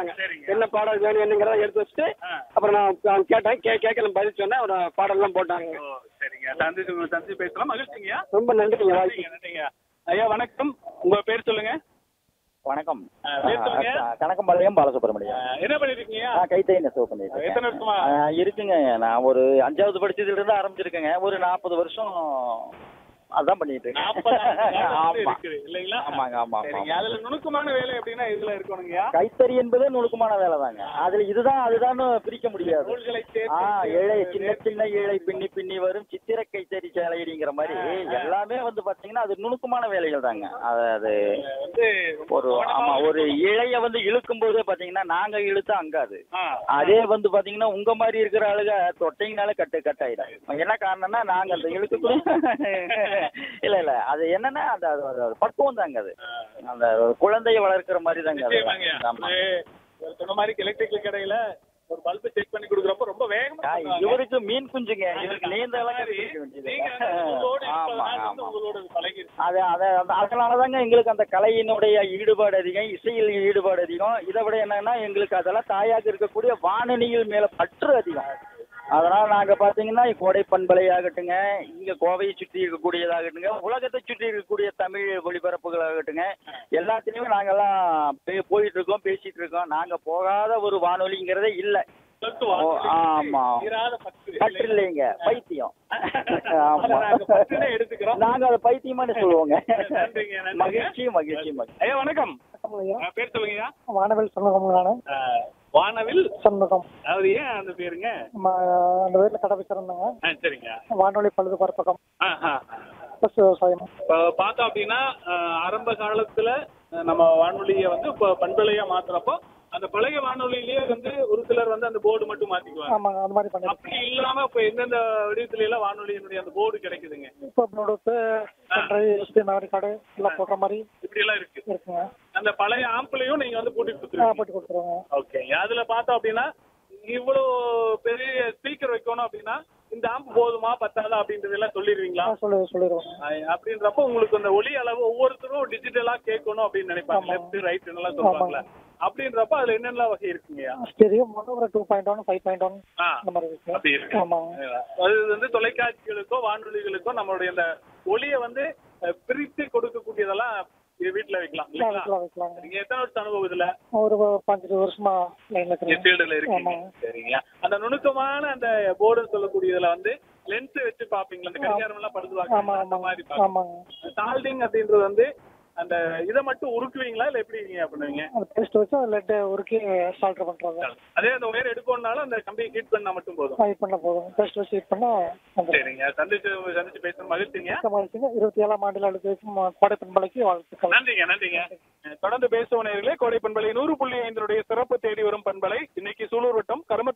சொன்னாங்க சரிங்க. என்ன பாடல் வேணும் என்னங்கிறத எடுத்து வச்சுட்டு ஆ. அப்புறம் நான் நான் கேட்டேன் கே கேட்க நான் பதில் சொன்னேன் ஒரு பாடல்லாம் போட்டாங்க ஓ சரிங்க சந்திச்சு உங்களை சந்திச்சு பேசலாம் மகிழ்ச்சிங்கய்யா ரொம்ப நன்றிங்க வாய்ப்பு நன்றிங்க நன்றிங்க ஐயா வணக்கம் உங்க பேர் சொல்லுங்க வணக்கம் ஆ, பேர் சொல்லுங்க. ஆ, கணக்கம்பாளையம் பாலசுப்ரமணியம் அஹ், என்ன பண்ணிருக்கீங்க நான் கைத்தறி நெசவு பண்ணிட்டு எத்தனை இருக்கேன் வருஷமா ஆ, இருக்குங்க நான் ஒரு அஞ்சாவது படிச்சதுல இருந்து ஆரம்பிச்சிருக்கேங்க ஒரு நாற்பது வருஷம் அதான் பண்ணிட்டு இருக்கேன் நாற்பது ஆண்டுகள் ஆமா இருக்குது இல்லைங்களா ஆமாங்க ஆமா சரிங்க ஆமா அதுல நுணுக்கமான வேலை எப்படின்னா இதுல இருக்கணுங்கய்யா கைத்தறி என்பது நுணுக்கமான வேலை தாங்க அதுல இதுதான் அதுதான் பிரிக்க முடியாது நூல்களை ஆ சேர்த்து ஏழை சின்ன சின்ன ஏழை பின்னி பின்னி வரும் சித்திர கைத்தறி சேலைடிங்கிற மாதிரி எல்லாமே வந்து பாத்தீங்கன்னா அது நுணுக்கமான வேலைகள் தாங்க அது அது வந்து ஒரு ஆமா ஒரு இழைய வந்து இழுக்கும் போதே பாத்தீங்கன்னா நாங்க இழுத்தா அங்காது ஆ, அதே வந்து பாத்தீங்கன்னா உங்க மாதிரி இருக்கிற ஆளுங்க தொட்டைங்கனால கட்டு கட் ஆயிடும் என்ன காரணம்னா நாங்க அந்த இழுக்கக்கூடிய இல்ல இல்ல அது என்னன்னா அந்த அது- அது- அது பக்குவம் தாங்க அது அந்த ஒரு குழந்தைய வளர்க்கிற மாதிரி தாங்க அது நிச்சயமாங்கய்யா. ஆமா அது இவர் சொன்ன மாதிரி எலக்ட்ரிக்கல் கடையில ஒரு பல்பு செக் பண்ணி கொடுக்குறப்ப ரொம்ப வேகமா ஆ, பண்ணுவாங்க. இவருக்கு மீன் குஞ்சுங்க இவருக்கு நீந்த எல்லாம் கத்துக்க வேண்டியது நீங்க வந்து உங்களோட ஆமா இருப்பதனால வந்து ஆமா உங்களோட பழகிருச்சு. அது அது அது- அதனாலதாங்க எங்களுக்கு அந்த கலையினுடைய ஈடுபாடு அதிகம் இசையில் ஈடுபாடு அதிகம் இதை விட என்னன்னா எங்களுக்கு அதெல்லாம் தாயாக இருக்கக்கூடிய வானொலியில் மேல பற்று அதிகம் அதனால நாங்க பாத்தீங்கன்னா கோடை பண்பலையாகட்டுங்க இங்க கோவையை சுற்றி இருக்கக்கூடியதாகட்டுங்க உலகத்தை சுற்றி இருக்கக்கூடிய தமிழ் ஒளிபரப்புகளாகட்டுங்க எல்லாத்துலயுமே நாங்கெல்லாம் பே- போயிட்டு இருக்கோம் பேசிட்டு இருக்கோம் நாங்க போகாத ஒரு வானொலிங்கிறதே இல்ல சொத்து ஓ, வாங்கி ஆமா தீராத பற்று. பற்று இல்லைங்க பைத்தியம் அதை ஆமா நாங்க பற்றுனே எடுத்துக்கிறோம். நாங்க அதை பைத்தியமானு சொல்லுவோங்க நன்றிங்க, நன்றிங்க. மகிழ்ச்சி மகிழ்ச்சி மகிழ்ச்சி ஐயா வணக்கம் அஹ், பேர் சொல்லுங்கய்யா வானவில் சண்முகம் நானு அஹ், வானவில் சண்முகம் அவர் ஏன் அந்த பேருங்க ம- அந்த வீட்டில் கடை வச்சிருந்தாங்க ஆ, சரிங்க வானொலி பழுது பரப்பகம் ஆ, ஆ. ப்ளஸ் விவசாயம் இப்போ பார்த்தோம் அப்படின்னா அஹ், ஆரம்ப காலத்துல அஹ், நம்ம வானொலியை வந்து இப்போ பண்பலையா மாத்துறப்போ அந்த பழைய வானொலியிலேயே வந்து ஒரு சிலர் வந்து அந்த போர்டு மட்டும் மாத்திக்குவாங்க ஆமாங்க அந்த மாதிரி பண்ணிருக்கேன் அப்படி இல்லாம இப்ப எந்தெந்த வடிவத்துல எல்லாம் வானொலியினுடைய அந்த போர்டு கிடைக்குதுங்க இப்போ ப்ளூடூத்து சென்ட்ரை எஸ்டி மெமரி கார்டு எல்லாம் போடுற மாதிரி இப்படி எல்லாம் இருக்கு இருக்குங்க அந்த பழைய ஆம்பிளையும் நீங்க வந்து கூட்டிட்டு ஆ, கொடுத்துருவீங்க போட்டு கொடுத்துருவாங்க ஓகே அதுல பார்த்தோம் அப்படின்னா இவ்வளவு பெரிய ஸ்பீக்கர் வைக்கணும் அப்படின்னா இந்த ஆம்ப் போதுமா பத்தாதா அப்படின்றதெல்லாம் சொல்லிடுவீங்களா ஆ, சொல்லி சொல்லிடுவாங்க அஹ் அப்படின்றப்போ உங்களுக்கு அந்த ஒலி அளவு ஒவ்வொருத்தரும் டிஜிட்டலா கேட்கணும் அப்படின்னு நினைப்பாங்க ஆமா. லெஃப்ட் ரைட் எல்லாம் சொல்லுவாங்கல்ல அப்படின்றப்ப அதுல என்னென்ன வகை இருக்குங்கய்யா ஸ்டெரியோ மட்டும் ஒரு two point one five point one ஆ, அந்த மாதிரி இருக்கு அப்படி இருக்கு ஆமாங்க அது வந்து தொலைக்காட்சிகளுக்கோ வானொலிகளுக்கோ நம்மளுடைய அந்த ஒலியை வந்து அஹ், பிரித்து கொடுக்கக்கூடியதெல்லாம் இது வீட்டுல வைக்கலாம் இல்லைங்களா வைக்கலாம் வைக்கலாங்க நீங்க எத்தனை வருஷம் அனுபவம் இதுல ஒரு பஞ்சு வருஷமா லைன்ல இருக்கிறேன் ஃபீல்டுல இருக்கீங்க ஆமாங்க. சரிங்க அந்த நுணுக்கமான அந்த போர்டுன்னு சொல்லக்கூடியதுல வந்து லென்ஸ் வச்சு பாப்பீங்களா அந்த கடிகாரம் எல்லாம் படுத்துவாங்க ஆமா அந்த ஆமாங்க மாதிரி பாப்பீங்க. ஆமாங்க சால்டிங் அப்படின்றது வந்து அந்த இதை மட்டும் உருக்குவீங்களா இல்ல எப்படி நீங்க பண்ணுவீங்க அந்த பேஸ்ட் வச்சு அந்த லெட் உருக்கி சால்டர் பண்றாங்க அதே அந்த ஒயர் எடுக்கணும்னாலும் அந்த கம்பியை ஹீட் பண்ணா மட்டும் போதும் ஹீட் பண்ண போதும் பேஸ்ட் வச்சு ஹீட் பண்ணா வந்துடும் சரிங்க சந்திச்சு சந்திச்சு பேசுற மகிழ்ச்சிங்க சமாளிச்சுங்க இருபத்தி ஏழாம் ஆண்டில் அடுத்து கோடை பெண்பலைக்கு வாழ்த்துக்கள் நன்றிங்க நன்றிங்க அஹ் தொடர்ந்து பேசுவோம் நேயர்களே கோடை பண்பலை நூறு புள்ளி ஐந்தினுடைய சிறப்பு தேடி வரும் பண்பலை இன்னைக்கு சூலூர் வட்டம் கரும